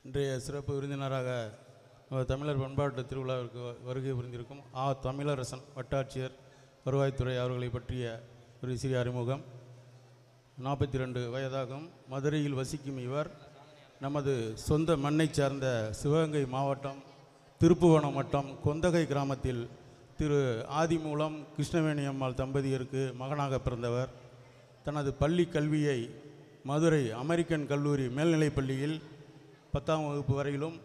இன்றைய சிறப்பு விருந்தினராக நமது தமிழர் பண்பாட்டு திருவிழாவிற்கு வ- வருகை புரிந்திருக்கும் ஆ தமிழரசன் வட்டாட்சியர் வருவாய்த்துறை அவர்களை பற்றிய ஒரு சிறிய அறிமுகம் நாற்பத்தி ரெண்டு வயதாகும் மதுரையில் வசிக்கும் இவர் நமது சொந்த மண்ணைச் சார்ந்த சிவகங்கை மாவட்டம் திருப்புவனம் வட்டம் கொந்தகை கிராமத்தில் திரு ஆதிமூலம் கிருஷ்ணவேணி அம்மாள் தம்பதியருக்கு மகனாக பிறந்தவர் தனது பள்ளி கல்வியை மதுரை அமெரிக்கன் கல்லூரி மேல்நிலைப் பள்ளியில் பத்தாம் வகுப்பு வரையிலும்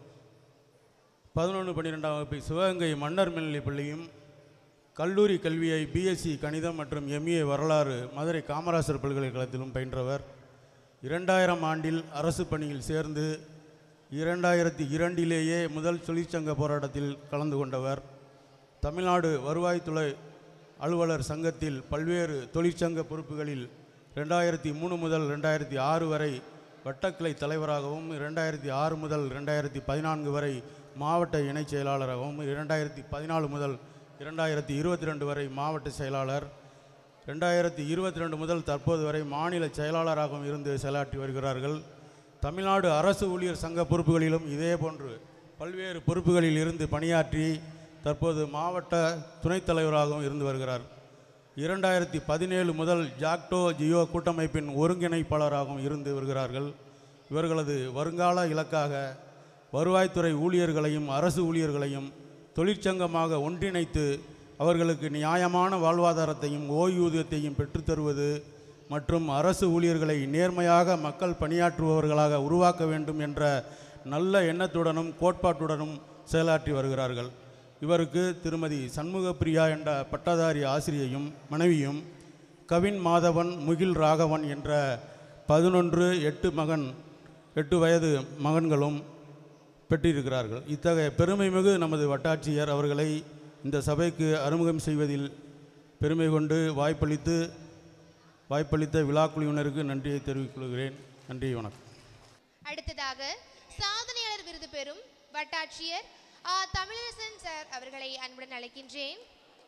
பதினொன்று பன்னிரெண்டாம் வகுப்பை சிவகங்கை மன்னர் மேல்நிலைப் பள்ளியும் கல்லூரி கல்வியை பிஎஸ்சி கணிதம் மற்றும் எம்ஏ வரலாறு மதுரை காமராசர் பல்கலைக்கழகத்திலும் பயின்றவர் இரண்டாயிரம் ஆண்டில் அரசு பணியில் சேர்ந்து இரண்டாயிரத்தி இரண்டிலேயே முதல் தொழிற்சங்க போராட்டத்தில் கலந்து கொண்டவர் தமிழ்நாடு வருவாய்த்துறை அலுவலர் சங்கத்தில் பல்வேறு தொழிற்சங்க பொறுப்புகளில் ரெண்டாயிரத்தி மூணு முதல் ரெண்டாயிரத்தி ஆறு வரை வட்டக்கிளை தலைவராகவும் ரெண்டாயிரத்தி ஆறு முதல் ரெண்டாயிரத்தி பதினான்கு வரை மாவட்ட இணைச் செயலாளராகவும் இரண்டாயிரத்தி பதினாலு முதல் இரண்டாயிரத்தி இருபத்தி ரெண்டு வரை மாவட்ட செயலாளர் ரெண்டாயிரத்தி இருபத்தி ரெண்டு முதல் தற்போது வரை மாநில செயலாளராகவும் இருந்து செயலாற்றி வருகிறார்கள் தமிழ்நாடு அரசு ஊழியர் சங்க பொறுப்புகளிலும் இதேபோன்று பல்வேறு பொறுப்புகளில் இருந்து பணியாற்றி தற்போது மாவட்ட துணைத் தலைவராகவும் இருந்து வருகிறார் இரண்டாயிரத்தி பதினேழு முதல் ஜாக்டோ ஜியோ கூட்டமைப்பின் ஒருங்கிணைப்பாளராகவும் இருந்து வருகிறார்கள் இவர்களது வருங்கால இலக்காக வருவாய்த்துறை ஊழியர்களையும் அரசு ஊழியர்களையும் தொழிற்சங்கமாக ஒன்றிணைத்து அவர்களுக்கு நியாயமான வாழ்வாதாரத்தையும் ஓய்வூதியத்தையும் பெற்றுத்தருவது மற்றும் அரசு ஊழியர்களை நேர்மையாக மக்கள் பணியாற்றுபவர்களாக உருவாக்க வேண்டும் என்ற நல்ல எண்ணத்துடனும் கோட்பாட்டுடனும் செயலாற்றி வருகிறார்கள் இவருக்கு திருமதி சண்முகப்பிரியா என்ற பட்டதாரி ஆசிரியையும் மனைவியும் கவின் மாதவன் முகில் ராகவன் என்ற பதினொன்று எட்டு மகன் எட்டு வயது மகன்களும் பெற்றிருக்கிறார்கள் இத்தகைய பெருமைமிகு நமது வட்டாட்சியர் அவர்களை இந்த சபைக்கு அறிமுகம் செய்வதில் பெருமை கொண்டு வாய்ப்பளித்து வாய்ப்பளித்த விழாக்குழுவினருக்கு நன்றியை தெரிவித்துக் கொள்கிறேன் நன்றி வணக்கம் அடுத்ததாக சாதனையாளர் விருது பெறும் வட்டாட்சியர் ஆ தமிழரசன் சார் அவர்களை அன்புடன் அழைக்கின்றேன்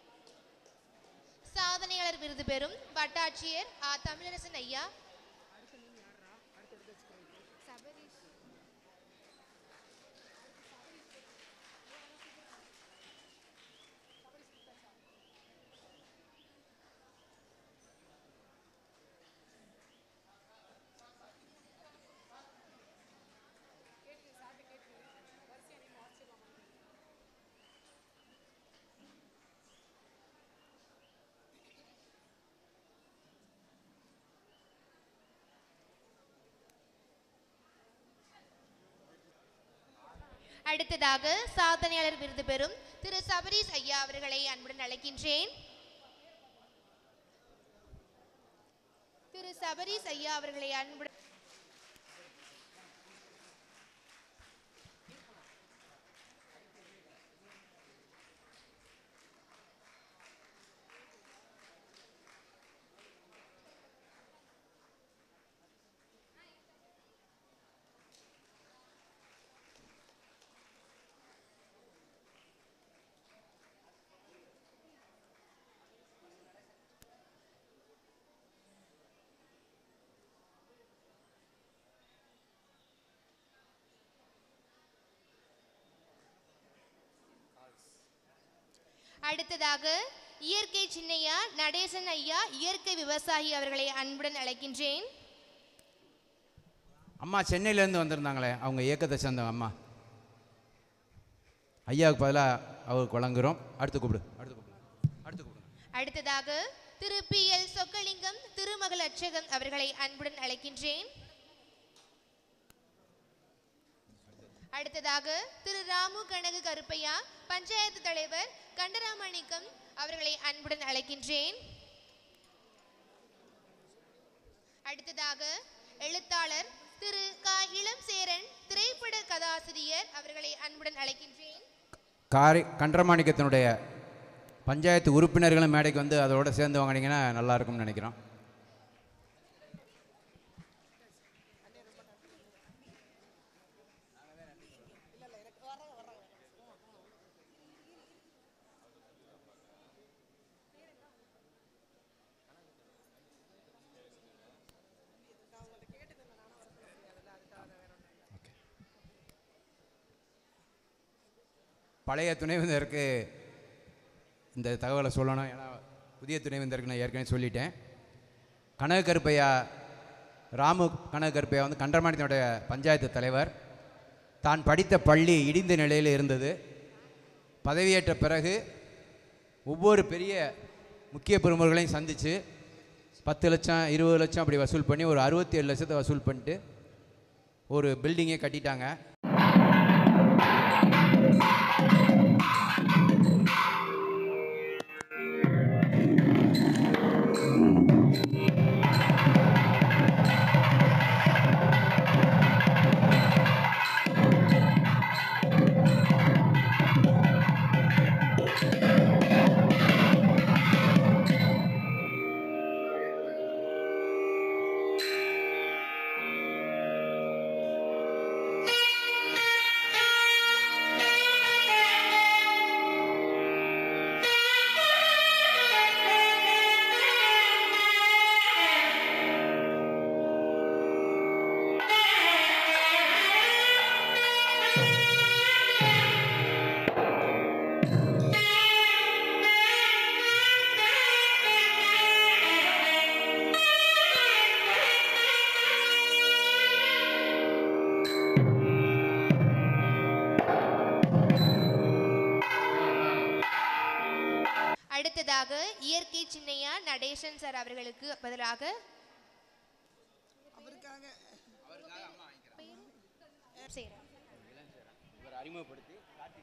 சாதனையாளர் விருது பெறும் வட்டாட்சியர் ஆ தமிழரசன் ஐயா அடுத்ததாக சாதனையாளர் விருது பெறும் திரு சபரீஸ் ஐயா அவர்களை அன்புடன் அழைக்கின்றேன் திரு சபரீஸ் ஐயா அவர்களை அன்புடன் அடுத்ததாக இயற்கை சின்னையா நடேசன் ஐயா இயற்கை விவசாயி அவர்களை அன்புடன் அழைக்கின்றேன் அம்மா சென்னையிலேருந்து வந்திருந்தாங்களே அவங்க இயக்கத்தை சேர்ந்தவங்க அம்மா ஐயாவுக்கு பதிலாக அவருக்கு வழங்குறோம் அடுத்து கூப்பிடு அடுத்து கூப்பிடு அடுத்து கூப்பிடு அடுத்ததாக திரு பி எல் சொக்கலிங்கம் திருமகள் அச்சகம் அவர்களை அன்புடன் அழைக்கின்றேன் அடுத்ததாக திரு ராமு கனகு கருப்பையா பஞ்சாயத்து தலைவர் கண்டராமணிக்கம் அவர்களை அன்புடன் அழைக்கின்றேன் அடுத்ததாக எழுத்தாளர் திரு க இளம் சேரன் திரைப்பட கதாசிரியர் அவர்களை அன்புடன் அழைக்கின்றேன் காரி கன்றமாணிக்கத்தினுடைய பஞ்சாயத்து உறுப்பினர்களும் மேடைக்கு வந்து அதோட சேர்ந்து வாங்கினீங்கன்னா நல்லா இருக்கும்னு நினைக்கிறோம் பழைய துணைவேந்தருக்கு இந்த தகவலை சொல்லணும் ஏன்னா புதிய துணைவேந்தருக்கு நான் ஏற்கனவே சொல்லிட்டேன் கனக கருப்பையா ராமு கனக கருப்பையா வந்து கண்டமானியத்தினுடைய பஞ்சாயத்து தலைவர் தான் படித்த பள்ளி இடிந்த நிலையில் இருந்தது பதவியேற்ற பிறகு ஒவ்வொரு பெரிய முக்கிய பெருமர்களையும் சந்தித்து பத்து லட்சம் இருபது லட்சம் அப்படி வசூல் பண்ணி ஒரு அறுபத்தி ஏழு லட்சத்தை வசூல் பண்ணிட்டு ஒரு பில்டிங்கே கட்டிட்டாங்க அடுத்ததாக இயற்கை சின்னையா நடேசன் சார் அவர்களுக்கு பதிலாக செய்றேன். இவர் அறிமுகப்படுத்தி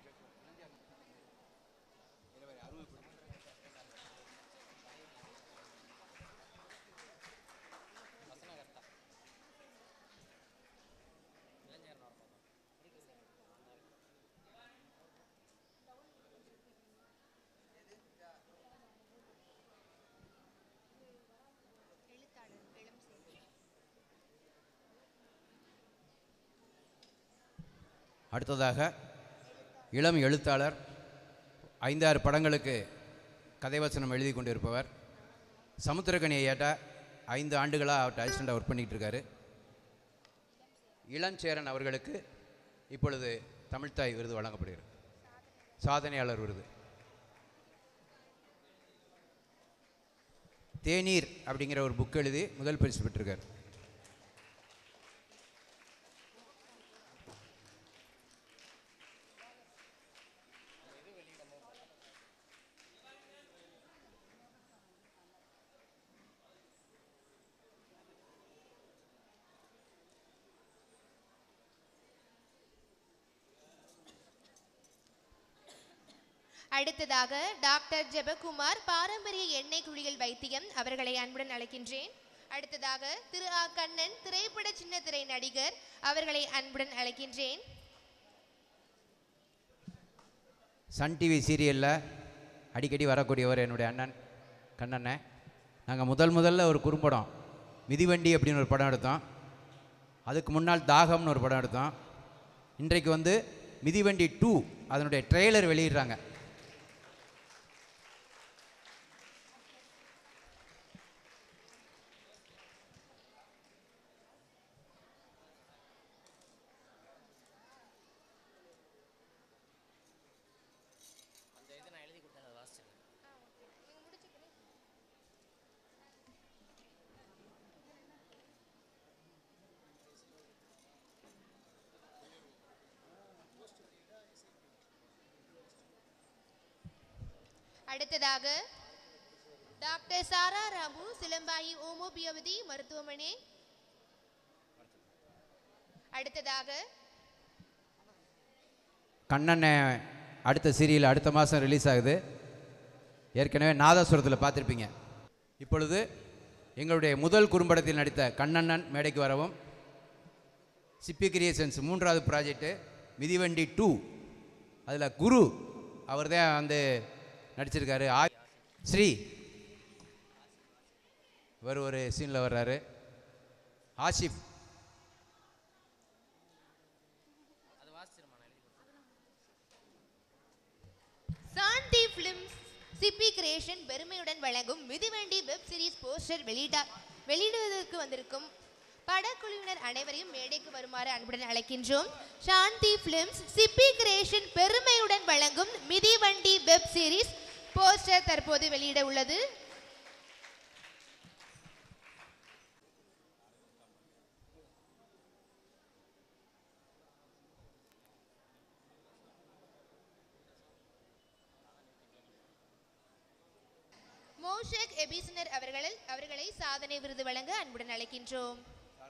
அடுத்ததாக இளம் எழுத்தாளர் ஐந்தாறு படங்களுக்கு கதைவசனம் எழுதி கொண்டிருப்பவர் சமுத்திரக்கனி ஐயாட்ட ஐந்து ஆண்டுகளாக அவர்கிட்ட அசிஸ்டண்டாக ஒர்க் பண்ணிக்கிட்டு இருக்காரு இளஞ்சேரன் அவர்களுக்கு இப்பொழுது தமிழ்த்தாய் விருது வழங்கப்படுகிறது சாதனையாளர் விருது தேநீர் அப்படிங்கிற ஒரு புக் எழுதி முதல் பரிசு பெற்றிருக்கார் அடுத்ததாக டாக்டர் ஜெபகுமார் பாரம்பரிய எண்ணெய் குழிகள் வைத்தியம் அவர்களை அன்புடன் அழைக்கின்றேன் அடுத்ததாக திரு ஆ கண்ணன் திரைப்பட சின்ன திரை நடிகர் அவர்களை அன்புடன் அழைக்கின்றேன் சன் டிவி சீரியலில் அடிக்கடி வரக்கூடியவர் என்னுடைய அண்ணன் கண்ணண்ணன் நாங்கள் முதல் முதல்ல ஒரு குறும்படம் மிதிவண்டி அப்படின்னு ஒரு படம் எடுத்தோம் அதுக்கு முன்னால் தாகம்னு ஒரு படம் எடுத்தோம் இன்றைக்கு வந்து மிதிவண்டி டூ அதனுடைய ட்ரெய்லர் வெளியிடுறாங்க அடுத்ததாக டாக்டர் சாரா ராமு சிலம்பாயி ஓமோபியோபதி மருத்துவமனை அடுத்ததாக கண்ணண்ணன் அடுத்த சீரியல் அடுத்த மாதம் ரிலீஸ் ஆகுது ஏற்கனவே நாதஸ்வரத்தில் பார்த்துருப்பீங்க இப்பொழுது எங்களுடைய முதல் குறும்படத்தில் நடித்த கண்ணண்ணன் மேடைக்கு வரவும் சிப்பி கிரியேஷன்ஸ் மூன்றாவது ப்ராஜெக்ட்டு மிதிவண்டி டூ அதில் குரு அவர் தான் வந்து நடிச்சிருக்காரு ஆ ஸ்ரீ இவர் ஒரு சீனில் வர்றாரு ஆசிஃப் சாந்தி பிலிம்ஸ் சிப்பி கிரியேஷன் பெருமையுடன் வழங்கும் மிதிவண்டி வெப் சீரிஸ் போஸ்டர் வெளியிட வெளியிடுவதற்கு வந்திருக்கும் படக்குழுவினர் அனைவரையும் மேடைக்கு வருமாறு அன்புடன் அழைக்கின்றோம் சாந்தி பிலிம்ஸ் சிப்பி கிரியேஷன் பெருமையுடன் வழங்கும் மிதிவண்டி வெப் சீரிஸ் போஸ்டர் தற்போது வெளியிட உள்ளது மோஷக் எபிசனர் அவர்கள் அவர்களை சாதனை விருது வழங்க அன்புடன் அழைக்கின்றோம்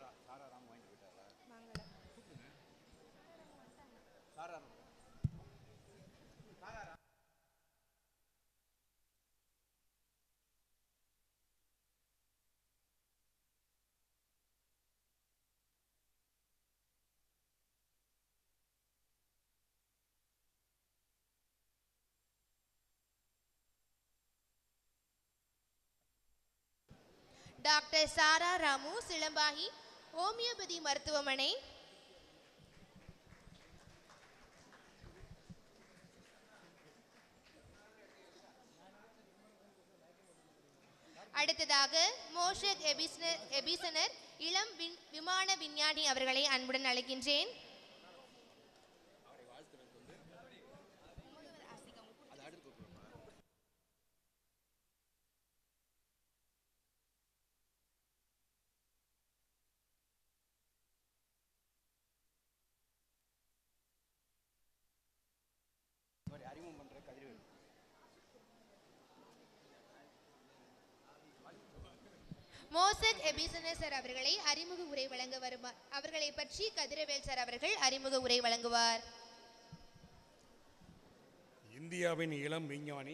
டாக்டர் சாரா ராமு சிலம்பாகி ஹோமியோபதி மருத்துவமனை அடுத்ததாக மோஷக் எபிசனர் எபிசனர் இளம் விண் விமான விஞ்ஞானி அவர்களை அன்புடன் அழைக்கின்றேன் மோசக் எபிசனர் சார் அவர்களை அறிமுக உரை வழங்க வருமா அவர்களை பற்றி கதிரவேல் சார் அவர்கள் அறிமுக உரை வழங்குவார் இந்தியாவின் இளம் விஞ்ஞானி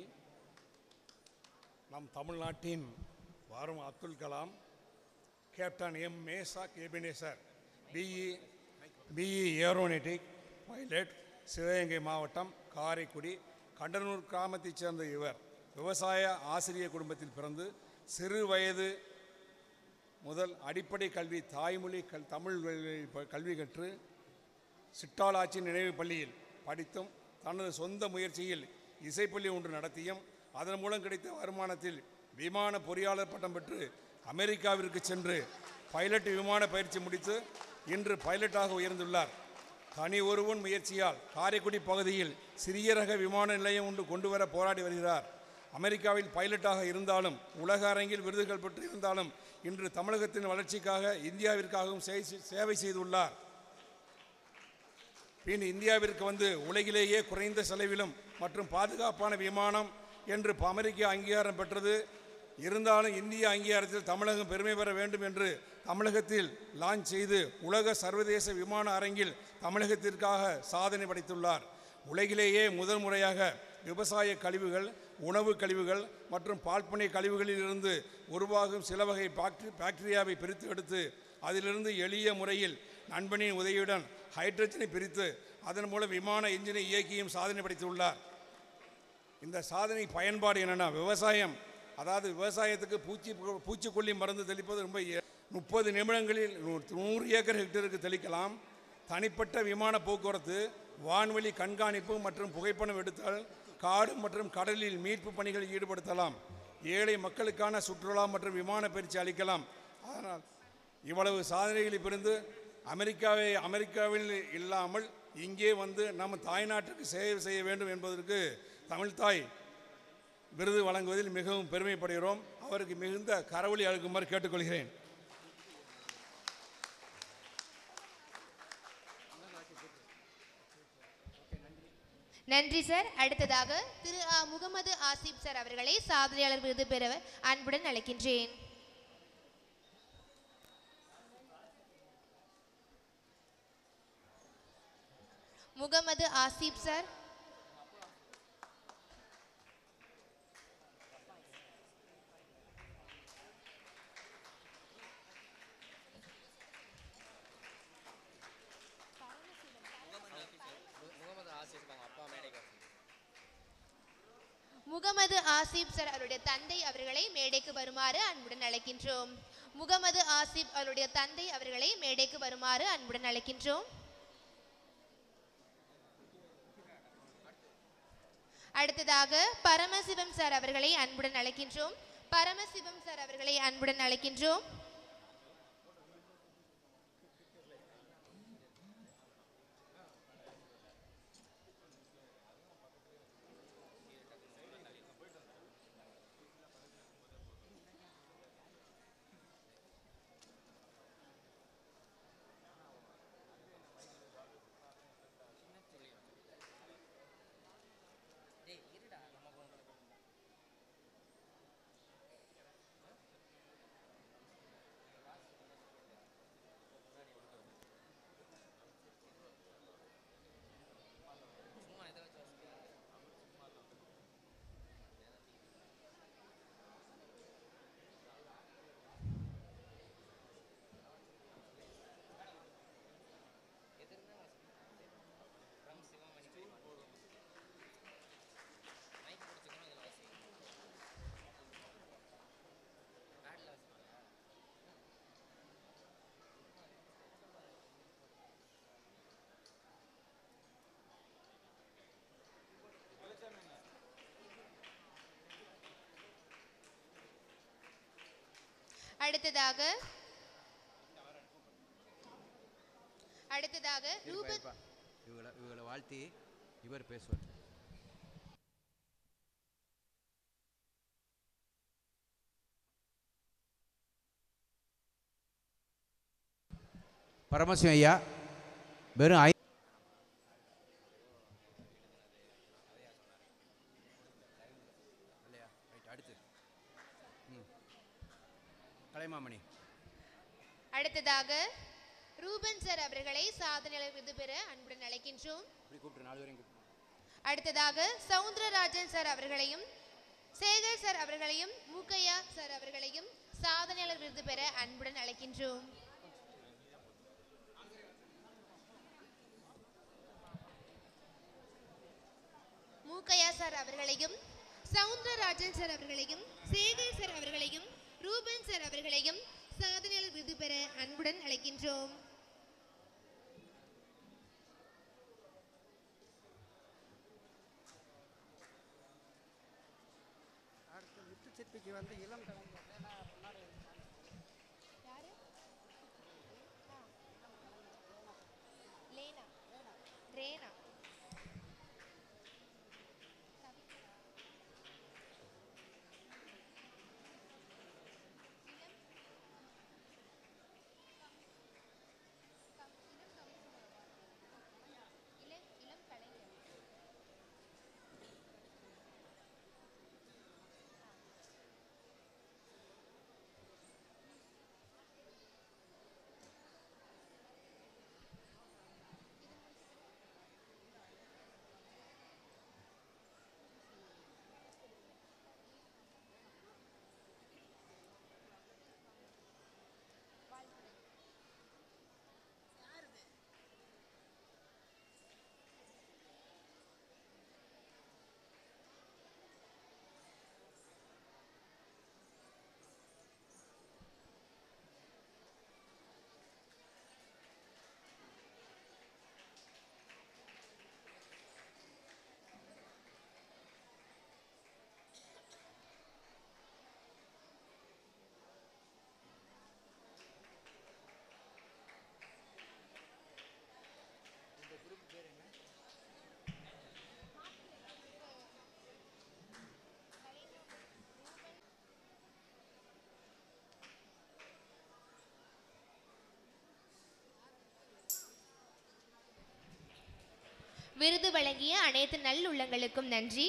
நம் தமிழ்நாட்டின் வரும் அப்துல் கலாம் கேப்டன் எம் மேசா கேபினேசர் B E B E aeronautic pilot Sivaganga மாவட்டம் காரைக்குடி கண்டனூர் கிராமத்தைச் சேர்ந்த இவர் விவசாய ஆசிரிய குடும்பத்தில் பிறந்து சிறு வயது முதல் அடிப்படை கல்வி தாய்மொழி கல் தமிழ் வழி- ப- கல்வி கற்று சிட்டாளாச்சி நினைவு பள்ளியில் படித்தும் தனது சொந்த முயற்சியில் இசைப்பள்ளி ஒன்று நடத்தியும் அதன் மூலம் கிடைத்த வருமானத்தில் விமான பொறியாளர் பட்டம் பெற்று அமெரிக்காவிற்கு சென்று பைலட் விமான பயிற்சி முடித்து இன்று பைலட்டாக உயர்ந்துள்ளார் தனி ஒருவன் முயற்சியால் காரைக்குடி பகுதியில் சிறிய ரக விமான நிலையம் ஒன்று கொண்டு வர போராடி வருகிறார் அமெரிக்காவில் பைலட்டாக இருந்தாலும் உலக அரங்கில் விருதுகள் பெற்று இருந்தாலும் இன்று தமிழகத்தின் வளர்ச்சிக்காக இந்தியாவிற்காகவும் சே- சேவை செய்துள்ளார் பின் இந்தியாவிற்கு வந்து உலகிலேயே குறைந்த செலவிலும் மற்றும் பாதுகாப்பான விமானம் என்று ப- அமெரிக்க அங்கீகாரம் பெற்றது இருந்தாலும் இந்திய அங்கீகாரத்தில் தமிழகம் பெருமை பெற வேண்டும் என்று தமிழகத்தில் லான்ச் செய்து உலக சர்வதேச விமான அரங்கில் தமிழகத்திற்காக சாதனை படைத்துள்ளார் உலகிலேயே முதல் முறையாக விவசாய கழிவுகள் உணவு கழிவுகள் மற்றும் பால்பனை கழிவுகளில் இருந்து உருவாகும் சில வகை பாக்டீ பாக்டீரியாவை பிரித்து எடுத்து அதிலிருந்து எளிய முறையில் நண்பனின் உதவியுடன் ஹைட்ரஜனை பிரித்து அதன் மூலம் விமான எஞ்சினை இயக்கியும் சாதனை படைத்துள்ளார் இந்த சாதனை பயன்பாடு என்னென்னா விவசாயம் அதாவது விவசாயத்துக்கு பூச்சி பூச்சிக்கொல்லி மருந்து தெளிப்பது ரொம்ப முப்பது நிமிடங்களில் நூ- நூறு ஏக்கர் ஹெக்டருக்கு தெளிக்கலாம் தனிப்பட்ட விமான போக்குவரத்து வான்வெளி கண்காணிப்பு மற்றும் புகைப்படம் எடுத்தல் காடு மற்றும் கடலில் மீட்பு பணிகளில் ஈடுபடுத்தலாம் ஏழை மக்களுக்கான சுற்றுலா மற்றும் விமான பயிற்சி அளிக்கலாம் அதனால் இவ்வளவு சாதனைகளை பிரிந்து அமெரிக்காவை அமெரிக்காவில் இல்லாமல் இங்கே வந்து நம்ம தாய்நாட்டுக்கு சேவை செய்ய வேண்டும் என்பதற்கு தமிழ்தாய் விருது வழங்குவதில் மிகவும் பெருமைப்படுகிறோம் அவருக்கு மிகுந்த கரவொலி அழுக்குமாறு கேட்டுக்கொள்கிறேன் நன்றி சார் அடுத்ததாக திரு ஆ முகமது ஆசிப் சார் அவர்களை சாதனையாளர் விருது பெற அன்புடன் அழைக்கின்றேன் முகமது ஆசிப் சார் முகமது ஆசிப் சார் அவருடைய தந்தை அவர்களை மேடைக்கு வருமாறு அன்புடன் அழைக்கின்றோம் முகமது ஆசிப் அவருடைய தந்தை அவர்களை மேடைக்கு வருமாறு அன்புடன் அழைக்கின்றோம் அடுத்ததாக பரமசிவம் சார் அவர்களை அன்புடன் அழைக்கின்றோம் பரமசிவம் சார் அவர்களை அன்புடன் அழைக்கின்றோம் அடுத்ததாக அடுத்ததாக ரூபன் இவங்களை இவங்களை வாழ்த்தி இவர் பேசுவார் பரமசிவம் ஐயா வெறும் ஐ அடுத்து ம். கலைமாமணி அடுத்ததாக ரூபன் சார் அவர்களை சாதனையாளர் விருது பெற அன்புடன் அழைக்கின்றோம் இப்படி கூப்பிட்டு நாலு பேரையும் கூப்பிட்டு அடுத்ததாக சவுந்தரராஜன் சார் அவர்களையும் சேகர் சார் அவர்களையும் மூக்கையா சார் அவர்களையும் சாதனையாளர் விருது பெற அன்புடன் அழைக்கின்றோம் மூக்கையா சார் அவர்களையும் சவுந்தரராஜன் சார் அவர்களையும் சேகர் சார் அவர்களையும் ரூபன் சார் அவர்களையும் சாதனையாளர் விருது பெற அன்புடன் அழைக்கின்றோம் சிற்பிக்கு வந்து இளம் கலைஞர் லேனா ரேனா இளம் கலைஞர் விருது வழங்கிய அனைத்து நல்லுள்ளங்களுக்கும் நன்றி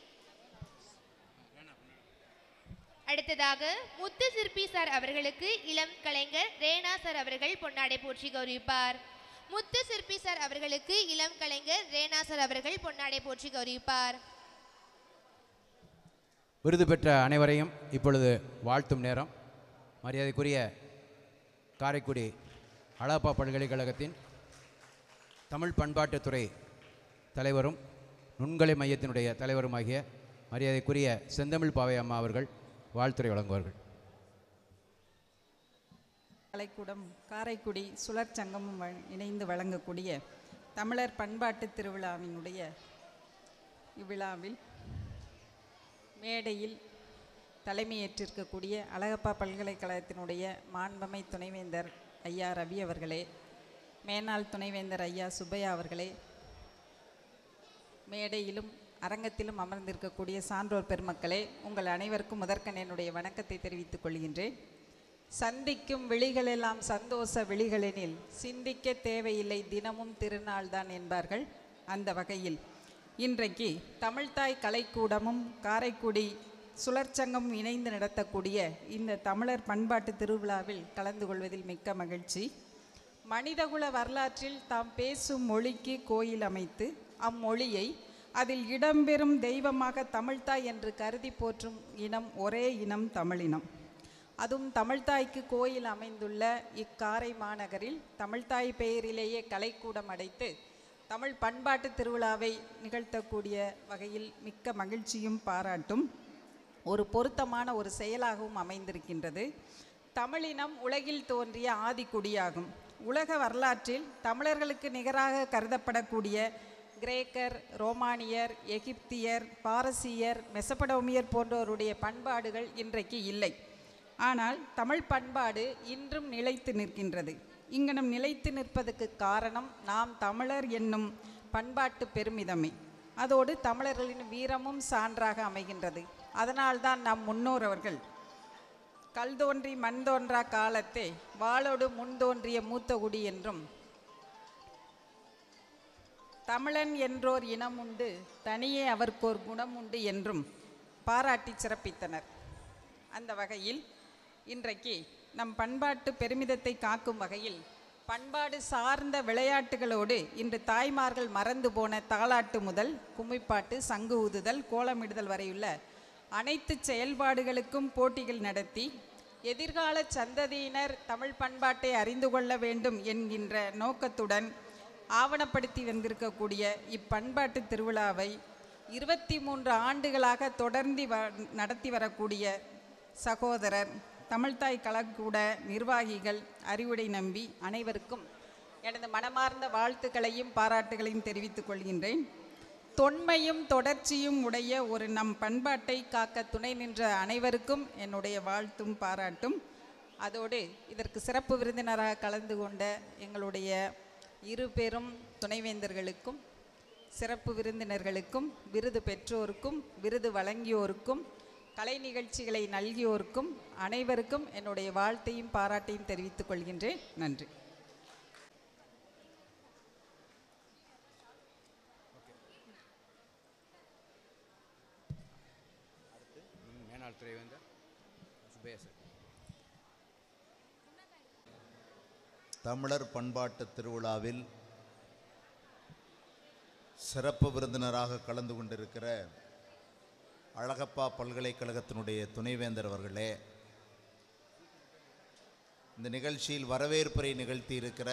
அடுத்ததாக முத்து சிற்பி சார் அவர்களுக்கு இளம் கலைஞர் ரேனா சார் அவர்கள் பொன்னாடை போற்றி கௌரவிப்பார் முத்து சிற்பி சார் அவர்களுக்கு இளம் கலைஞர் ரேனா சார் அவர்கள் பொன்னாடை போற்றி கௌரவிப்பார் விருது பெற்ற அனைவரையும் இப்பொழுது வாழ்த்தும் நேரம் மரியாதைக்குரிய காரைக்குடி அழகப்பா பல்கலைக்கழகத்தின் தமிழ் பண்பாட்டுத்துறை தலைவரும் நுண்கலை மையத்தினுடைய தலைவருமாகிய மரியாதைக்குரிய செந்தமிழ் பாவை அம்மா அவர்கள் வாழ்த்துறை வழங்குவார்கள் கலைக்கூடம் காரைக்குடி சுழற் சங்கமும் வ- இணைந்து வழங்கக்கூடிய தமிழர் பண்பாட்டு திருவிழாவினுடைய இவ்விழாவில் மேடையில் தலைமையேற்றிருக்கக்கூடிய அழகப்பா பல்கலைக்கழகத்தினுடைய மாண்பமை துணைவேந்தர் ஐயா ரவி அவர்களே மேனாள் துணைவேந்தர் ஐயா சுப்பையா அவர்களே மேடையிலும் அரங்கத்திலும் அமர்ந்திருக்கக்கூடிய சான்றோர் பெருமக்களே உங்கள் அனைவருக்கும் முதற்கண் என்னுடைய வணக்கத்தை தெரிவித்துக் கொள்கின்றேன் சந்திக்கும் விழிகளெல்லாம் சந்தோஷ விழிகளெனில் சிந்திக்க தேவையில்லை தினமும் திருநாள்தான் என்பார்கள் அந்த வகையில் இன்றைக்கு தமிழ்தாய் கலைக்கூடமும் காரைக்குடி சுழற்சங்கம் இணைந்து நடத்தக்கூடிய இந்த தமிழர் பண்பாட்டு திருவிழாவில் கலந்து கொள்வதில் மிக்க மகிழ்ச்சி மனிதகுல வரலாற்றில் தாம் பேசும் மொழிக்கு கோயில் அமைத்து அம்மொழியை அதில் இடம்பெறும் தெய்வமாக தமிழ்தாய் என்று கருதி போற்றும் இனம் ஒரே இனம் தமிழினம் அதுவும் தமிழ்தாய்க்கு கோயில் அமைந்துள்ள இக்காரை மாநகரில் தமிழ்தாய் பெயரிலேயே கலைக்கூடம் அடைத்து தமிழ் பண்பாட்டு திருவிழாவை நிகழ்த்தக்கூடிய வகையில் மிக்க மகிழ்ச்சியும் பாராட்டும் ஒரு பொருத்தமான ஒரு செயலாகவும் அமைந்திருக்கின்றது தமிழினம் உலகில் தோன்றிய ஆதிக்குடியாகும் உலக வரலாற்றில் தமிழர்களுக்கு நிகராக கருதப்படக்கூடிய கிரேக்கர் ரோமானியர் எகிப்தியர் பாரசீயர் மெசபடோமியர் போன்றோருடைய பண்பாடுகள் இன்றைக்கு இல்லை ஆனால் தமிழ் பண்பாடு இன்றும் நிலைத்து நிற்கின்றது இங்கனம் நிலைத்து நிற்பதற்கு காரணம் நாம் தமிழர் என்னும் பண்பாட்டு பெருமிதமே அதோடு தமிழர்களின் வீரமும் சான்றாக அமைகின்றது அதனால்தான் நம் முன்னோர் அவர்கள் கல் தோன்றி மண் தோன்றா காலத்தே வாளோடு முன் தோன்றிய மூத்த குடி என்றும் தமிழன் என்றோர் இனம் உண்டு தனியே அவர்க்கோர் குணம் உண்டு என்றும் பாராட்டி சிறப்பித்தனர் அந்த வகையில் இன்றைக்கு நம் பண்பாட்டு பெருமிதத்தை காக்கும் வகையில் பண்பாடு சார்ந்த விளையாட்டுகளோடு இன்று தாய்மார்கள் மறந்து போன தாலாட்டு முதல் கும்மிப்பாட்டு சங்கு ஊதுதல் கோலமிடுதல் வரையுள்ள அனைத்து செயல்பாடுகளுக்கும் போட்டிகள் நடத்தி எதிர்கால சந்ததியினர் தமிழ் பண்பாட்டை அறிந்து கொள்ள வேண்டும் என்கின்ற நோக்கத்துடன் ஆவணப்படுத்தி வந்திருக்கக்கூடிய இப்பண்பாட்டு திருவிழாவை இருபத்தி மூன்று ஆண்டுகளாக தொடர்ந்து வ நடத்தி வரக்கூடிய சகோதரர் தமிழ்தாய் கலக்கூட நிர்வாகிகள் அறிவுடை நம்பி அனைவருக்கும் எனது மனமார்ந்த வாழ்த்துக்களையும் பாராட்டுகளையும் தெரிவித்துக் கொள்கின்றேன் தொன்மையும் தொடர்ச்சியும் உடைய ஒரு நம் பண்பாட்டை காக்க துணை நின்ற அனைவருக்கும் என்னுடைய வாழ்த்தும் பாராட்டும் அதோடு இதற்கு சிறப்பு விருந்தினராக கலந்து கொண்ட எங்களுடைய இரு பெரும் துணைவேந்தர்களுக்கும் சிறப்பு விருந்தினர்களுக்கும் விருது பெற்றோருக்கும் விருது வழங்கியோருக்கும் கலை நிகழ்ச்சிகளை நல்கியோருக்கும் அனைவருக்கும் என்னுடைய வாழ்த்தையும் பாராட்டையும் தெரிவித்துக் கொள்கின்றேன் நன்றி மேனாள் துறைவேந்தர் சுப்பையா சார் தமிழர் பண்பாட்டு திருவிழாவில் சிறப்பு விருந்தினராக கலந்து கொண்டிருக்கிற அழகப்பா பல்கலைக்கழகத்தினுடைய துணைவேந்தர் அவர்களே இந்த நிகழ்ச்சியில் வரவேற்புரை நிகழ்த்தி இருக்கிற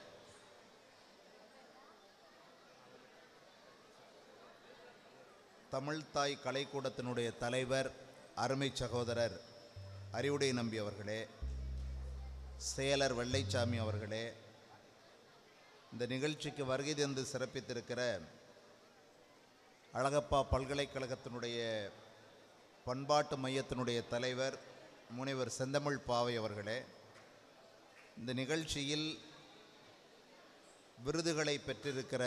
தமிழ்தாய் கலைக்கூடத்தினுடைய தலைவர் அருமை சகோதரர் அறிவுடை நம்பி அவர்களே செயலர் வெள்ளைச்சாமி அவர்களே இந்த நிகழ்ச்சிக்கு வருகை தந்து சிறப்பித்திருக்கிற அழகப்பா பல்கலைக்கழகத்தினுடைய பண்பாட்டு மையத்தினுடைய தலைவர் முனைவர் செந்தமிழ் பாவை அவர்களே இந்த நிகழ்ச்சியில் விருதுகளை பெற்றிருக்கிற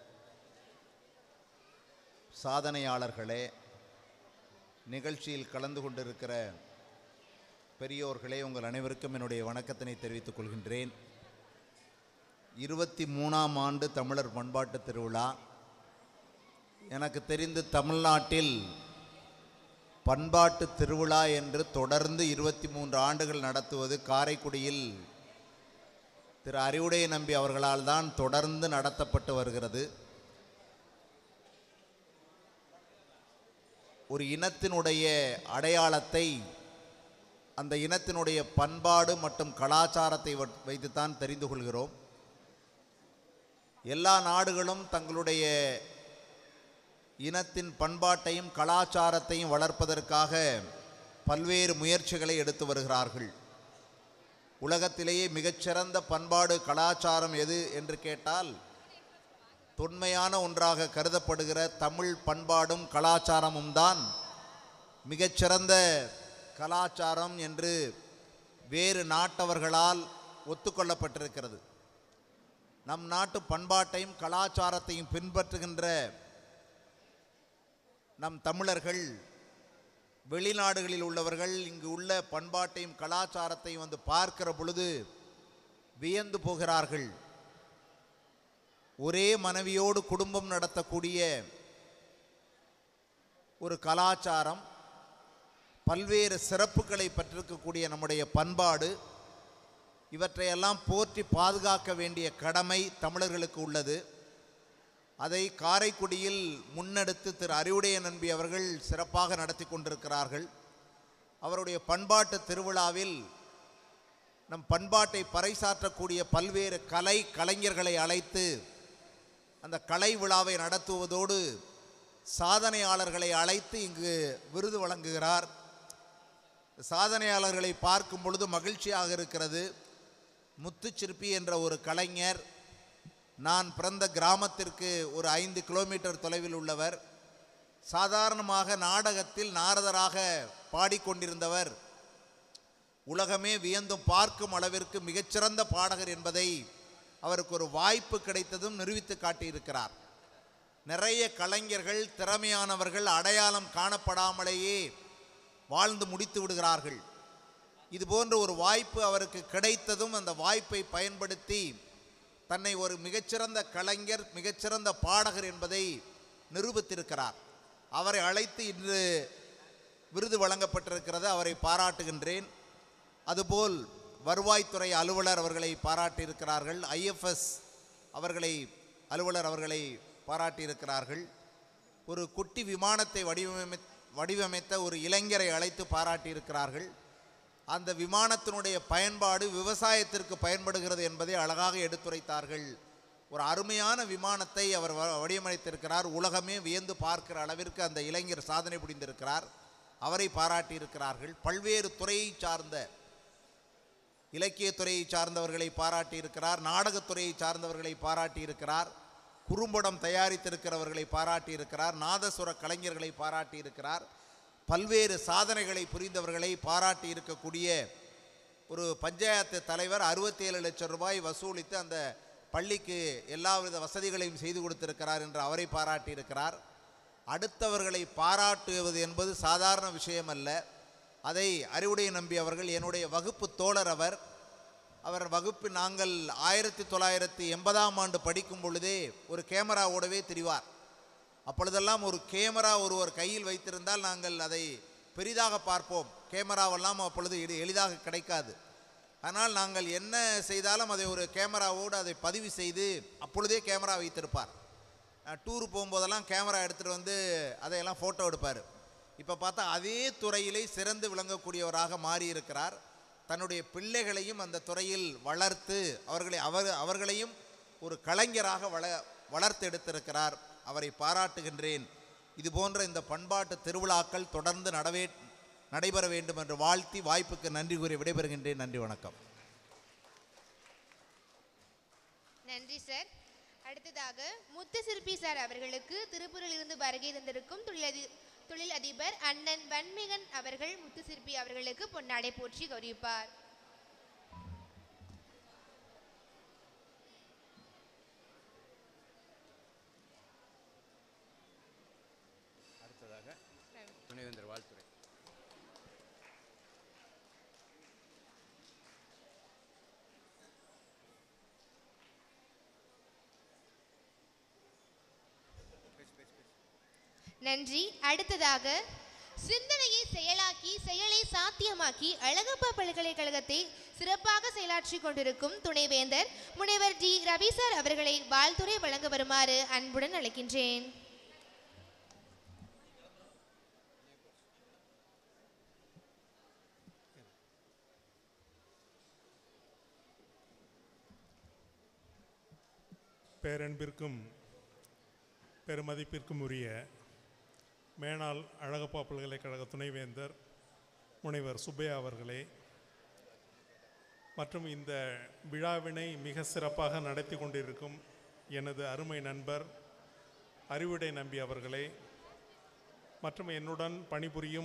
சாதனையாளர்களே நிகழ்ச்சியில் கலந்து கொண்டிருக்கிற பெரியோர்களே உங்கள் அனைவருக்கும் என்னுடைய வணக்கத்தினை தெரிவித்துக் கொள்கின்றேன் இருபத்தி மூணாம் ஆண்டு தமிழர் பண்பாட்டு திருவிழா எனக்கு தெரிந்து தமிழ்நாட்டில் பண்பாட்டு திருவிழா என்று தொடர்ந்து இருபத்தி மூன்று ஆண்டுகள் நடத்துவது காரைக்குடியில் திரு அறிவுடைய நம்பி அவர்களால் தான் தொடர்ந்து நடத்தப்பட்டு வருகிறது ஒரு இனத்தினுடைய அடையாளத்தை அந்த இனத்தினுடைய பண்பாடு மற்றும் கலாச்சாரத்தை வ- வைத்துத்தான் தெரிந்து கொள்கிறோம் எல்லா நாடுகளும் தங்களுடைய இனத்தின் பண்பாட்டையும் கலாச்சாரத்தையும் வளர்ப்பதற்காக பல்வேறு முயற்சிகளை எடுத்து வருகிறார்கள் உலகத்திலேயே மிகச்சிறந்த பண்பாடு கலாச்சாரம் எது என்று கேட்டால் தொன்மையான ஒன்றாக கருதப்படுகிற தமிழ் பண்பாடும் கலாச்சாரமும் தான் மிகச்சிறந்த கலாச்சாரம் என்று வேறு நாட்டவர்களால் ஒத்துக்கொள்ளப்பட்டிருக்கிறது நம் நாட்டு பண்பாட்டையும் கலாச்சாரத்தையும் பின்பற்றுகின்ற நம் தமிழர்கள் வெளிநாடுகளில் உள்ளவர்கள் இங்கு உள்ள பண்பாட்டையும் கலாச்சாரத்தையும் வந்து பார்க்கிற பொழுது வியந்து போகிறார்கள் ஒரே மனைவியோடு குடும்பம் நடத்தக்கூடிய ஒரு கலாச்சாரம் பல்வேறு சிறப்புகளை பெற்றிருக்கக்கூடிய நம்முடைய பண்பாடு இவற்றையெல்லாம் போற்றி பாதுகாக்க வேண்டிய கடமை தமிழர்களுக்கு உள்ளது அதை காரைக்குடியில் முன்னெடுத்து திரு அறிவுடைய நம்பி அவர்கள் சிறப்பாக நடத்தி கொண்டிருக்கிறார்கள் அவருடைய பண்பாட்டு திருவிழாவில் நம் பண்பாட்டை பறைசாற்றக்கூடிய பல்வேறு கலை கலைஞர்களை அழைத்து அந்த கலை விழாவை நடத்துவதோடு சாதனையாளர்களை அழைத்து இங்கு விருது வழங்குகிறார் சாதனையாளர்களை பார்க்கும் பொழுது மகிழ்ச்சியாக இருக்கிறது முத்துச்சிற்பி என்ற ஒரு கலைஞர் நான் பிறந்த கிராமத்திற்கு ஒரு ஐந்து கிலோமீட்டர் தொலைவில் உள்ளவர் சாதாரணமாக நாடகத்தில் நாரதராக பாடிக்கொண்டிருந்தவர் உலகமே வியந்தும் பார்க்கும் அளவிற்கு மிகச்சிறந்த பாடகர் என்பதை அவருக்கு ஒரு வாய்ப்பு கிடைத்ததும் நிரூபித்து காட்டியிருக்கிறார் நிறைய கலைஞர்கள் திறமையானவர்கள் அடையாளம் காணப்படாமலேயே வாழ்ந்து முடித்து விடுகிறார்கள் இது போன்ற ஒரு வாய்ப்பு அவருக்கு கிடைத்ததும் அந்த வாய்ப்பை பயன்படுத்தி தன்னை ஒரு மிகச்சிறந்த கலைஞர் மிகச்சிறந்த பாடகர் என்பதை நிரூபித்திருக்கிறார் அவரை அழைத்து இன்று விருது வழங்கப்பட்டிருக்கிறது அவரை பாராட்டுகின்றேன் அதுபோல் வருவாய்த்துறை அலுவலர் அவர்களை பாராட்டியிருக்கிறார்கள் ஐஎஃப்எஸ் அவர்களை அலுவலர் அவர்களை பாராட்டியிருக்கிறார்கள் ஒரு குட்டி விமானத்தை வடிவமை வடிவமைத்த ஒரு இளைஞரை அழைத்து பாராட்டியிருக்கிறார்கள் அந்த விமானத்தினுடைய பயன்பாடு விவசாயத்திற்கு பயன்படுகிறது என்பதை அழகாக எடுத்துரைத்தார்கள் ஒரு அருமையான விமானத்தை அவர் வ- வடிவமைத்திருக்கிறார் உலகமே வியந்து பார்க்கிற அளவிற்கு அந்த இளைஞர் சாதனை புரிந்திருக்கிறார் அவரை பாராட்டியிருக்கிறார்கள் பல்வேறு துறையை சார்ந்த இலக்கியத்துறையை சார்ந்தவர்களை பாராட்டியிருக்கிறார் நாடகத்துறையை சார்ந்தவர்களை பாராட்டியிருக்கிறார் குறும்படம் தயாரித்திருக்கிறவர்களை பாராட்டியிருக்கிறார் நாதசுர கலைஞர்களை பாராட்டியிருக்கிறார் பல்வேறு சாதனைகளை புரிந்தவர்களை பாராட்டி இருக்கக்கூடிய ஒரு பஞ்சாயத்து தலைவர் அறுபத்தி ஏழு லட்சம் ரூபாய் வசூலித்து அந்த பள்ளிக்கு எல்லாவித வசதிகளையும் செய்து கொடுத்திருக்கிறார் என்று அவரை பாராட்டியிருக்கிறார் அடுத்தவர்களை பாராட்டுவது என்பது சாதாரண விஷயம் அல்ல அதை அறிவுடைய நம்பி அவர்கள் என்னுடைய வகுப்பு தோழர் அவர் அவர் வகுப்பு நாங்கள் ஆயிரத்தி தொள்ளாயிரத்தி எண்பதாம் ஆண்டு படிக்கும் பொழுதே ஒரு கேமராவோடவே திரிவார் அப்பொழுதெல்லாம் ஒரு கேமரா ஒருவர் கையில் வைத்திருந்தால் நாங்கள் அதை பெரிதாக பார்ப்போம் கேமராவெல்லாம் அப்பொழுது எளி- எளிதாக கிடைக்காது ஆனால் நாங்கள் என்ன செய்தாலும் அதை ஒரு கேமராவோடு அதை பதிவு செய்து அப்பொழுதே கேமரா வைத்திருப்பார் டூர் போகும்போதெல்லாம் கேமரா எடுத்துகிட்டு வந்து அதையெல்லாம் ஃபோட்டோ எடுப்பார் இப்போ பார்த்தா அதே துறையிலே சிறந்து விளங்கக்கூடியவராக மாறியிருக்கிறார் தன்னுடைய பிள்ளைகளையும் அந்த துறையில் வளர்த்து அவர்களை அவர் அவர்களையும் ஒரு கலைஞராக வள வளர்த்து எடுத்திருக்கிறார் அவரை பாராட்டுகின்றேன் இது போன்ற இந்த பண்பாட்டு திருவிழாக்கள் தொடர்ந்து நடவே நடைபெற வேண்டும் என்று வாழ்த்தி வாய்ப்புக்கு நன்றி கூறி விடைபெறுகின்றேன் நன்றி வணக்கம் நன்றி சார் அடுத்ததாக முத்து சிற்பி சார் அவர்களுக்கு திருப்பூரிலிருந்து வருகை தந்திருக்கும் தொழிலதி தொழில் அதிபர் அண்ணன் வன்மிகன் அவர்கள் முத்து சிற்பி அவர்களுக்கு பொன்னாடை போற்றி கௌரவிப்பார் அடுத்ததாக துணைவேந்தர் வாழ்த்துறை நன்றி அடுத்ததாக சிந்தனையை செயலாக்கி செயலை சாத்தியமாக்கி அழகப்பா பல்கலைக்கழகத்தை சிறப்பாக செயலாற்றி கொண்டிருக்கும் துணைவேந்தர் முனைவர் டி ரவி சார் அவர்களை வாழ்த்துறை வழங்க வருமாறு அன்புடன் அழைக்கின்றேன் பேரன்பிற்கும் பெருமதிப்பிற்கும் உரிய மேனாள் அழகப்பா பல்கலைக்கழக துணைவேந்தர் முனைவர் சுப்பையா அவர்களே மற்றும் இந்த விழாவினை மிக சிறப்பாக நடத்தி கொண்டிருக்கும் எனது அருமை நண்பர் அறிவுடை நம்பி அவர்களே மற்றும் என்னுடன் பணிபுரியும்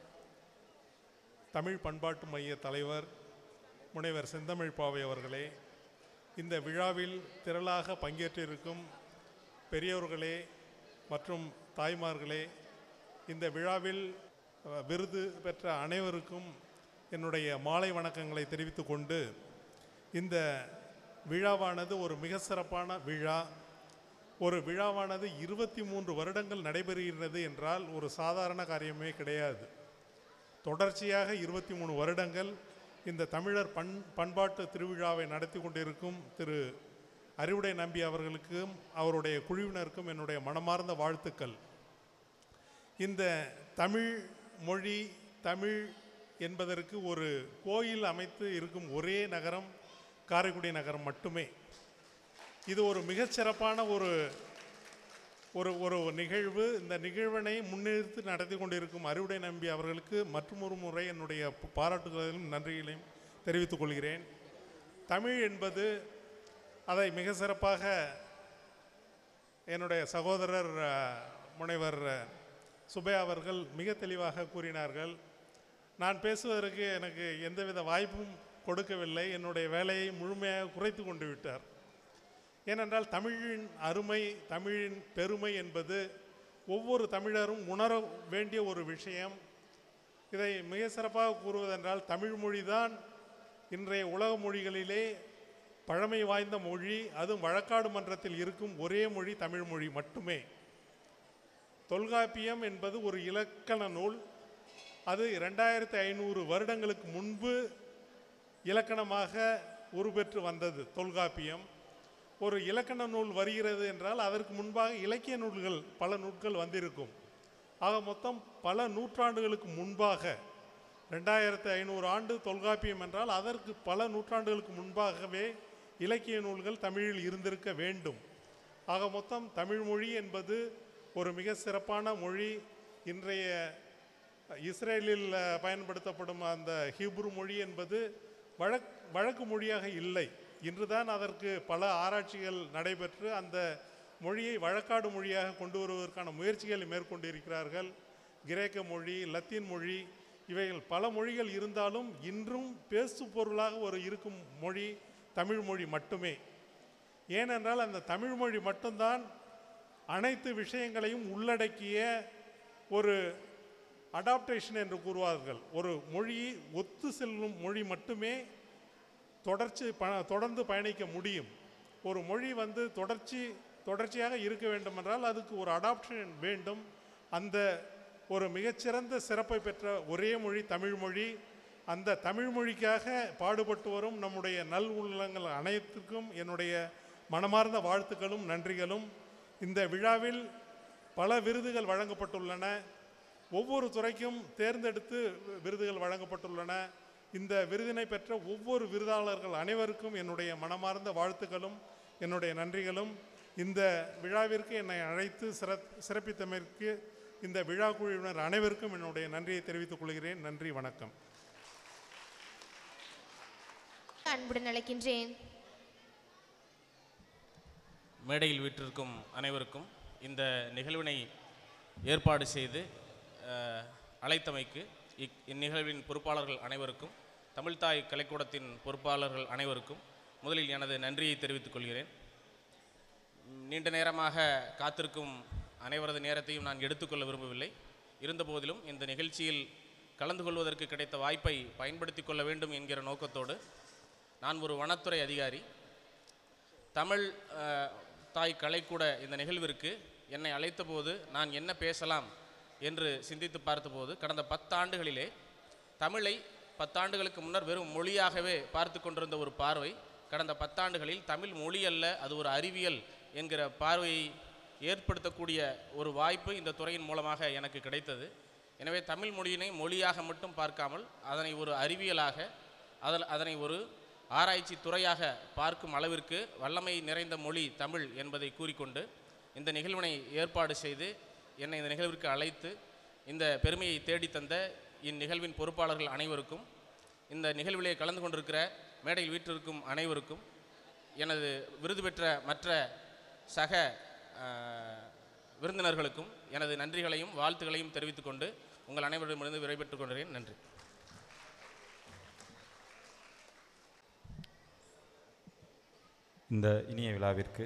தமிழ் பண்பாட்டு மைய தலைவர் முனைவர் செந்தமிழ் பாவை அவர்களே இந்த விழாவில் திரளாக பங்கேற்றிருக்கும் பெரியோர்களே மற்றும் தாய்மார்களே இந்த விழாவில் அஹ், விருது பெற்ற அனைவருக்கும் என்னுடைய மாலை வணக்கங்களை தெரிவித்துக் கொண்டு இந்த விழாவானது ஒரு மிக சிறப்பான விழா ஒரு விழாவானது இருபத்தி மூன்று வருடங்கள் நடைபெறுகிறது என்றால் ஒரு சாதாரண காரியமே கிடையாது தொடர்ச்சியாக இருபத்தி மூணு வருடங்கள் இந்த தமிழர் பண் பண்பாட்டு திருவிழாவை நடத்தி கொண்டிருக்கும் திரு அறிவுடை நம்பி அவர்களுக்கும் அவருடைய குழுவினருக்கும் என்னுடைய மனமார்ந்த வாழ்த்துக்கள் இந்த தமிழ் மொழி தமிழ் என்பதற்கு ஒரு கோயில் அமைத்து இருக்கும் ஒரே நகரம் காரைக்குடி நகரம் மட்டுமே இது ஒரு மிகச்சிறப்பான ஒரு ஒரு ஒரு நிகழ்வு இந்த நிகழ்வினை முன்னிறுத்தி நடத்தி கொண்டிருக்கும் அறுவடை நம்பி அவர்களுக்கு மற்றொரு முறை என்னுடைய பாராட்டுதலையும் நன்றிகளையும் தெரிவித்துக் கொள்கிறேன் தமிழ் என்பது அதை மிக சிறப்பாக என்னுடைய சகோதரர் அஹ், முனைவர் அஹ், சுபையா அவர்கள் மிக தெளிவாக கூறினார்கள் நான் பேசுவதற்கு எனக்கு எந்தவித வாய்ப்பும் கொடுக்கவில்லை என்னுடைய வேலையை முழுமையாக குறைத்து கொண்டு விட்டார் ஏனென்றால் தமிழின் அருமை தமிழின் பெருமை என்பது ஒவ்வொரு தமிழரும் உணர வேண்டிய ஒரு விஷயம் இதை மிக சிறப்பாக கூறுவதென்றால் தமிழ் மொழிதான் இன்றைய உலக மொழிகளிலே பழமை வாய்ந்த மொழி அதுவும் வழக்காடு மன்றத்தில் இருக்கும் ஒரே மொழி தமிழ் மொழி மட்டுமே தொல்காப்பியம் என்பது ஒரு இலக்கண நூல் அது ரெண்டாயிரத்தி ஐநூறு வருடங்களுக்கு முன்பு இலக்கணமாக உருப்பெற்று வந்தது தொல்காப்பியம் ஒரு இலக்கண நூல் வருகிறது என்றால் அதற்கு முன்பாக இலக்கிய நூல்கள் பல நூல்கள் வந்திருக்கும் ஆக மொத்தம் பல நூற்றாண்டுகளுக்கு முன்பாக ரெண்டாயிரத்து ஐநூறு ஆண்டு தொல்காப்பியம் என்றால் அதற்கு பல நூற்றாண்டுகளுக்கு முன்பாகவே இலக்கிய நூல்கள் தமிழில் இருந்திருக்க வேண்டும் ஆக மொத்தம் தமிழ் மொழி என்பது ஒரு மிக சிறப்பான மொழி இன்றைய இஸ்ரேலில் அஹ், பயன்படுத்தப்படும் அந்த ஹீப்ரு மொழி என்பது வழக் வழக்கு மொழியாக இல்லை இன்றுதான் அதற்கு பல ஆராய்ச்சிகள் நடைபெற்று அந்த மொழியை வழக்காடு மொழியாக கொண்டு வருவதற்கான முயற்சிகளை மேற்கொண்டிருக்கிறார்கள் கிரேக்க மொழி லத்தீன் மொழி இவைகள் பல மொழிகள் இருந்தாலும் இன்றும் பேசு பொருளாக ஒரு இருக்கும் மொழி தமிழ் மொழி மட்டுமே ஏனென்றால் அந்த தமிழ் மொழி மட்டும்தான் அனைத்து விஷயங்களையும் உள்ளடக்கிய ஒரு அடாப்டேஷன் என்று கூறுவார்கள் ஒரு மொழி ஒத்து செல்லும் மொழி மட்டுமே தொடர்ச்சி ப தொடர்ந்து பயணிக்க முடியும் ஒரு மொழி வந்து தொடர்ச்சி தொடர்ச்சியாக இருக்க வேண்டுமென்றால் அதுக்கு ஒரு அடாப்ஷன் வேண்டும் அந்த ஒரு மிகச்சிறந்த சிறப்பை பெற்ற ஒரே மொழி தமிழ் மொழி அந்த தமிழ் மொழிக்காக பாடுபட்டு வரும் நம்முடைய நல் உள்ளங்கள் அனைத்துக்கும் என்னுடைய மனமார்ந்த வாழ்த்துக்களும் நன்றிகளும் இந்த விழாவில் பல விருதுகள் வழங்கப்பட்டுள்ளன ஒவ்வொரு துறைக்கும் தேர்ந்தெடுத்து விருதுகள் வழங்கப்பட்டுள்ளன இந்த விருதினை பெற்ற ஒவ்வொரு விருதாளர்கள் அனைவருக்கும் என்னுடைய மனமார்ந்த வாழ்த்துக்களும் என்னுடைய நன்றிகளும் இந்த விழாவிற்கு என்னை அழைத்து சிற சிறப்பித்தமைக்கு இந்த விழா குழுவினர் அனைவருக்கும் என்னுடைய நன்றியை தெரிவித்துக் கொள்கிறேன் நன்றி வணக்கம் அன்புடன் அழைக்கின்றேன் மேடையில் வீற்றிருக்கும் அனைவருக்கும் இந்த நிகழ்வினை ஏற்பாடு செய்து அஹ், அழைத்தமைக்கு இக் இந்நிகழ்வின் பொறுப்பாளர்கள் அனைவருக்கும் தமிழ்தாய் கலைக்கூடத்தின் பொறுப்பாளர்கள் அனைவருக்கும் முதலில் எனது நன்றியை தெரிவித்துக் கொள்கிறேன் ம், நீண்ட நேரமாக காத்திருக்கும் அனைவரது நேரத்தையும் நான் எடுத்துக்கொள்ள விரும்பவில்லை இருந்தபோதிலும் இந்த நிகழ்ச்சியில் கலந்து கொள்வதற்கு கிடைத்த வாய்ப்பை பயன்படுத்திக் கொள்ள வேண்டும் என்கிற நோக்கத்தோடு நான் ஒரு வனத்துறை அதிகாரி தமிழ் அஹ், தாய் கலைக்கூட இந்த நிகழ்விற்கு என்னை அழைத்தபோது நான் என்ன பேசலாம் என்று சிந்தித்து பார்த்தபோது கடந்த பத்தாண்டுகளிலே தமிழை பத்தாண்டுகளுக்கு முன்னர் வெறும் மொழியாகவே பார்த்து கொண்டிருந்த ஒரு பார்வை கடந்த பத்தாண்டுகளில் தமிழ் மொழி அல்ல அது ஒரு அறிவியல் என்கிற பார்வையை ஏற்படுத்தக்கூடிய ஒரு வாய்ப்பு இந்த துறையின் மூலமாக எனக்கு கிடைத்தது எனவே தமிழ் மொழியினை மொழியாக மட்டும் பார்க்காமல் அதனை ஒரு அறிவியலாக அதில் அதனை ஒரு ஆராய்ச்சி துறையாக பார்க்கும் அளவிற்கு வல்லமை நிறைந்த மொழி தமிழ் என்பதை கூறிக்கொண்டு இந்த நிகழ்வினை ஏற்பாடு செய்து என்னை இந்த நிகழ்விற்கு அழைத்து இந்த பெருமையை தேடித் தந்த இந்நிகழ்வின் பொறுப்பாளர்கள் அனைவருக்கும் இந்த நிகழ்விலே கலந்து கொண்டிருக்கிற மேடையில் வீற்றிருக்கும் அனைவருக்கும் எனது விருது பெற்ற மற்ற சக அஹ், விருந்தினர்களுக்கும் எனது நன்றிகளையும் வாழ்த்துக்களையும் தெரிவித்துக்கொண்டு உங்கள் அனைவரிடமிருந்து விடைபெற்றுக் கொள்கிறேன் நன்றி இந்த இனிய விழாவிற்கு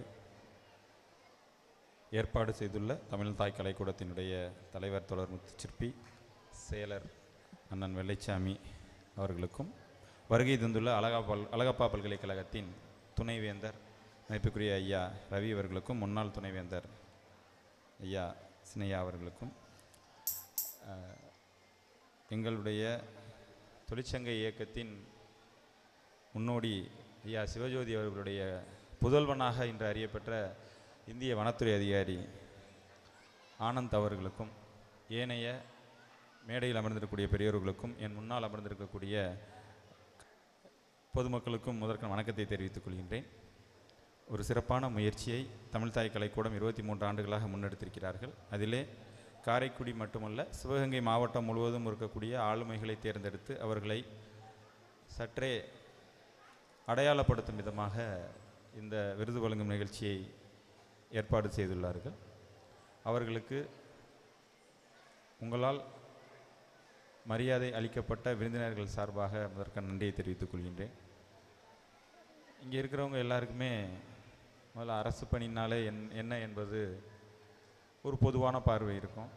ஏற்பாடு செய்துள்ள தமிழ் தாய் கலைக்கூடத்தினுடைய தலைவர் தொடர் முத்துச்சிற்பி செயலர் அண்ணன் வெள்ளைச்சாமி அவர்களுக்கும் வருகை தந்துள்ள அழகாபால் அழகப்பா பல்கலைக்கழகத்தின் துணைவேந்தர் மதிப்புக்குரிய ஐயா ரவி அவர்களுக்கும் முன்னாள் துணைவேந்தர் ஐயா சினையா அவர்களுக்கும் அஹ், எங்களுடைய தொழிற்சங்க இயக்கத்தின் முன்னோடி ஐயா சிவஜோதி அவர்களுடைய புதல்வனாக இன்று அறியப்பெற்ற இந்திய வனத்துறை அதிகாரி ஆனந்த் அவர்களுக்கும் ஏனைய மேடையில் அமர்ந்திருக்கக்கூடிய பெரியோர்களுக்கும் என் முன்னால் அமர்ந்திருக்கக்கூடிய பொதுமக்களுக்கும் முதற்க வணக்கத்தை தெரிவித்துக் கொள்கின்றேன் ஒரு சிறப்பான முயற்சியை தமிழ்தாய் கலைக்கூடம் இருபத்தி மூன்று ஆண்டுகளாக முன்னெடுத்திருக்கிறார்கள் அதிலே காரைக்குடி மட்டுமல்ல சிவகங்கை மாவட்டம் முழுவதும் இருக்கக்கூடிய ஆளுமைகளை தேர்ந்தெடுத்து அவர்களை சற்றே அடையாளப்படுத்தும் விதமாக இந்த விருது வழங்கும் நிகழ்ச்சியை ஏற்பாடு செய்துள்ளார்கள் அவர்களுக்கு உங்களால் மரியாதை அளிக்கப்பட்ட விருந்தினர்கள் சார்பாக முதற்க நன்றியை தெரிவித்துக் கொள்கின்றேன் இங்கே இருக்கிறவங்க எல்லாருக்குமே முதல்ல அரசு பணினாலே என் என்ன என்பது ஒரு பொதுவான பார்வை இருக்கும்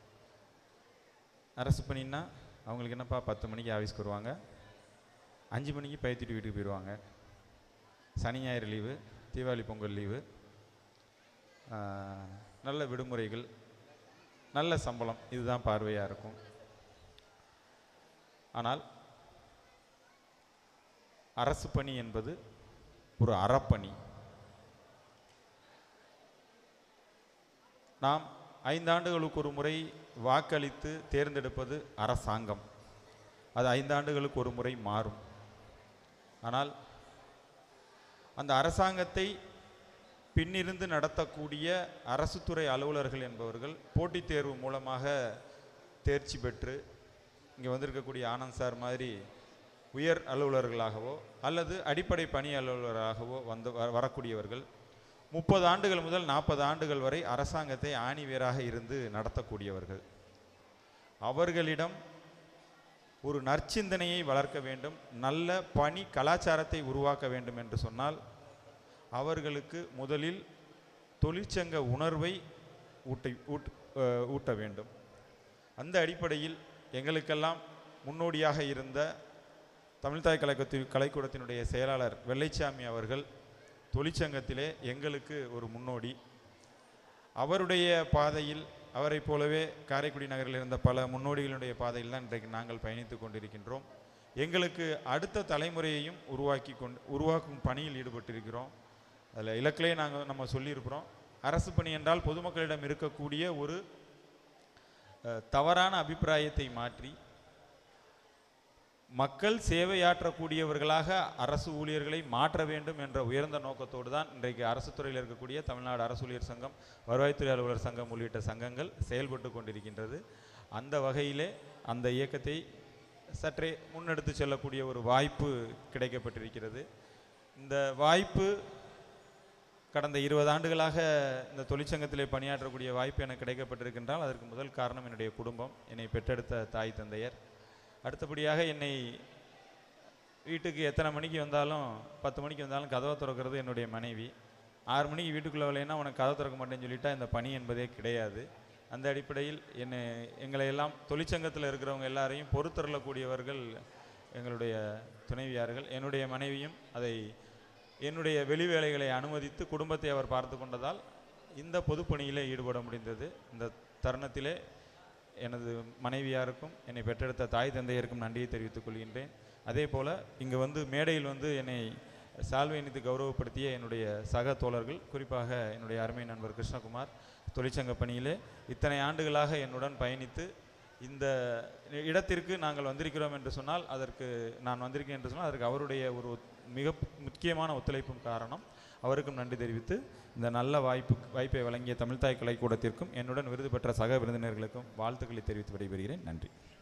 அரசு பணின்னா அவங்களுக்கு என்னப்பா பத்து மணிக்கு ஆஃபீஸ்க்கு வருவாங்க அஞ்சு மணிக்கு பயத்திட்டு வீட்டுக்கு போயிடுவாங்க சனி ஞாயிறு லீவு தீபாவளி பொங்கல் லீவு ஆஹ், நல்ல விடுமுறைகள் நல்ல சம்பளம் இதுதான் பார்வையாக இருக்கும் ஆனால் அரசு பணி என்பது ஒரு அறப்பணி நாம் ஐந்தாண்டுகளுக்கு ஒரு முறை வாக்களித்து தேர்ந்தெடுப்பது அரசாங்கம் அது ஐந்தாண்டுகளுக்கு ஒரு முறை மாறும் ஆனால் அந்த அரசாங்கத்தை பின்னிருந்து நடத்தக்கூடிய அரசு துறை அலுவலர்கள் என்பவர்கள் போட்டித் தேர்வு மூலமாக தேர்ச்சி பெற்று இங்கே வந்திருக்கக்கூடிய ஆனந்த் சார் மாதிரி உயர் அலுவலர்களாகவோ அல்லது அடிப்படை பணி அலுவலராகவோ வந்து வ- வரக்கூடியவர்கள் முப்பது ஆண்டுகள் முதல் நாற்பது ஆண்டுகள் வரை அரசாங்கத்தை ஆணிவேராக இருந்து நடத்தக்கூடியவர்கள் அவர்களிடம் ஒரு நற்சிந்தனையை வளர்க்க வேண்டும் நல்ல பணி கலாச்சாரத்தை உருவாக்க வேண்டும் என்று சொன்னால் அவர்களுக்கு முதலில் தொழிற்சங்க உணர்வை ஊட்டை ஊட் அஹ், ஊட்ட வேண்டும் அந்த அடிப்படையில் எங்களுக்கெல்லாம் முன்னோடியாக இருந்த தமிழ்தாய் கலைக்கூடத்தி கலைக்கூடத்தினுடைய செயலாளர் வெள்ளைச்சாமி அவர்கள் தொழிற்சங்கத்திலே எங்களுக்கு ஒரு முன்னோடி அவருடைய பாதையில் அவரைப் போலவே காரைக்குடி நகரில் இருந்த பல முன்னோடிகளுடைய பாதையில் தான் இன்றைக்கு நாங்கள் பயணித்து கொண்டிருக்கின்றோம் எங்களுக்கு அடுத்த தலைமுறையையும் உருவாக்கி கொண்டு உருவாக்கும் பணியில் ஈடுபட்டிருக்கிறோம் அதில் இலக்கிலே நாங்கள் நம்ம சொல்லியிருக்கிறோம் அரசு பணி என்றால் பொதுமக்களிடம் இருக்கக்கூடிய ஒரு அஹ், தவறான அபிப்பிராயத்தை மாற்றி மக்கள் சேவையாற்றக்கூடியவர்களாக அரசு ஊழியர்களை மாற்ற வேண்டும் என்ற உயர்ந்த நோக்கத்தோடு தான் இன்றைக்கு அரசு துறையில் இருக்கக்கூடிய தமிழ்நாடு அரசு ஊழியர் சங்கம் வருவாய்த்துறை அலுவலர் சங்கம் உள்ளிட்ட சங்கங்கள் செயல்பட்டு கொண்டிருக்கின்றது அந்த வகையிலே அந்த இயக்கத்தை சற்றே முன்னெடுத்து செல்லக்கூடிய ஒரு வாய்ப்பு கிடைக்கப்பட்டிருக்கிறது இந்த வாய்ப்பு கடந்த இருபது ஆண்டுகளாக இந்த தொழிற்சங்கத்திலே பணியாற்றக்கூடிய வாய்ப்பு எனக்கு கிடைக்கப்பட்டிருக்கின்றால் அதற்கு முதல் காரணம் என்னுடைய குடும்பம் என்னை பெற்றெடுத்த தாய் தந்தையர் அடுத்தபடியாக என்னை வீட்டுக்கு எத்தனை மணிக்கு வந்தாலும் பத்து மணிக்கு வந்தாலும் கதவை திறக்கிறது என்னுடைய மனைவி ஆறு மணிக்கு வீட்டுக்குள்ளே வரலைன்னா உனக்கு கதவை திறக்க மாட்டேன்னு சொல்லிட்டா இந்த பணி என்பதே கிடையாது அந்த அடிப்படையில் என்னை எங்களை எல்லாம் தொழிற்சங்கத்தில் இருக்கிறவங்க எல்லாரையும் பொறுத்தருளக்கூடியவர்கள் எங்களுடைய துணைவியார்கள் என்னுடைய மனைவியும் அதை என்னுடைய வெளி வேலைகளை அனுமதித்து குடும்பத்தை அவர் பார்த்து கொண்டதால் இந்த பொதுப்பணியிலே ஈடுபட முடிந்தது இந்த தருணத்திலே எனது மனைவியாருக்கும் என்னை பெற்றெடுத்த தாய் தந்தையருக்கும் நன்றியை தெரிவித்துக் கொள்கின்றேன் அதே போல் இங்கே வந்து மேடையில் வந்து என்னை சால்வை அணிந்து கௌரவப்படுத்திய என்னுடைய சக தோழர்கள் குறிப்பாக என்னுடைய அருமை நண்பர் கிருஷ்ணகுமார் தொழிற்சங்க பணியிலே இத்தனை ஆண்டுகளாக என்னுடன் பயணித்து இந்த இடத்திற்கு நாங்கள் வந்திருக்கிறோம் என்று சொன்னால் அதற்கு நான் வந்திருக்கேன் என்று சொன்னால் அதற்கு அவருடைய ஒரு ஒத்- மிக முக்கியமான ஒத்துழைப்பும் காரணம் அவருக்கும் நன்றி தெரிவித்து இந்த நல்ல வாய்ப்பு வாய்ப்பை வழங்கிய தமிழ்தாய் கலைக்கூடத்திற்கும் என்னுடன் விருது பெற்ற சக விருந்தினர்களுக்கும் வாழ்த்துக்களை தெரிவித்து விடைபெறுகிறேன் நன்றி